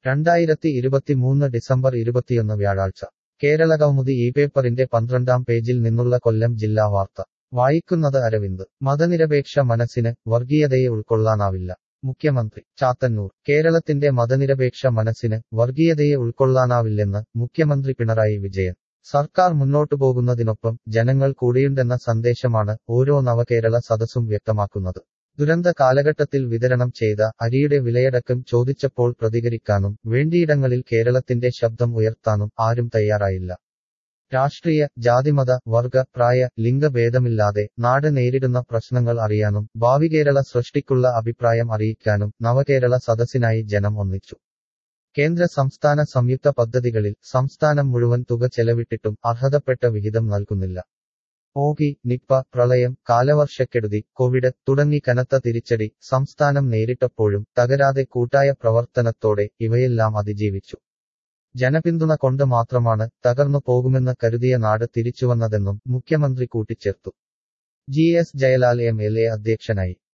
രണ്ടായിരത്തി ഇരുപത്തിമൂന്ന് ഡിസംബർ ഇരുപത്തിയൊന്ന് വ്യാഴാഴ്ച കേരള കൗമുദി ഈ പേപ്പറിന്റെ പന്ത്രണ്ടാം പേജിൽ നിന്നുള്ള കൊല്ലം ജില്ലാ വാർത്ത വായിക്കുന്നത് അരവിന്ദ് മതനിരപേക്ഷ മനസ്സിന് വർഗീയതയെ ഉൾക്കൊള്ളാനാവില്ല മുഖ്യമന്ത്രി ചാത്തന്നൂർ കേരളത്തിന്റെ മതനിരപേക്ഷ മനസ്സിന് വർഗീയതയെ ഉൾക്കൊള്ളാനാവില്ലെന്ന് മുഖ്യമന്ത്രി പിണറായി വിജയൻ സർക്കാർ മുന്നോട്ടു പോകുന്നതിനൊപ്പം ജനങ്ങൾ കൂടെയുണ്ടെന്ന സന്ദേശമാണ് ഓരോ നവകേരള സദസ്സും വ്യക്തമാക്കുന്നത് ദുരന്ത കാലഘട്ടത്തിൽ വിതരണം ചെയ്ത അരിയുടെ വിലയടക്കം ചോദിച്ചപ്പോൾ പ്രതികരിക്കാനും വേണ്ടിയിടങ്ങളിൽ കേരളത്തിന്റെ ശബ്ദം ഉയർത്താനും ആരും തയ്യാറായില്ല രാഷ്ട്രീയ ജാതിമത വർഗ പ്രായ ലിംഗഭേദമില്ലാതെ നാട് നേരിടുന്ന പ്രശ്നങ്ങൾ അറിയാനും ഭാവി കേരള സൃഷ്ടിക്കുള്ള അഭിപ്രായം അറിയിക്കാനും നവകേരള സദസ്സിനായി ജനം ഒന്നിച്ചു കേന്ദ്ര സംസ്ഥാന സംയുക്ത പദ്ധതികളിൽ സംസ്ഥാനം മുഴുവൻ തുക ചെലവിട്ടിട്ടും അർഹതപ്പെട്ട വിഹിതം നൽകുന്നില്ല ഓഗി നിപ്പ പ്രളയം കാലവർഷക്കെടുതി കോവിഡ് തുടങ്ങി കനത്ത തിരിച്ചടി സംസ്ഥാനം നേരിട്ടപ്പോഴും തകരാതെ കൂട്ടായ പ്രവർത്തനത്തോടെ ഇവയെല്ലാം അതിജീവിച്ചു ജനപിന്തുണ കൊണ്ട് മാത്രമാണ് തകർന്നു പോകുമെന്ന് കരുതിയ നാട് തിരിച്ചുവന്നതെന്നും മുഖ്യമന്ത്രി കൂട്ടിച്ചേർത്തു G S Jayalal M L A അധ്യക്ഷനായി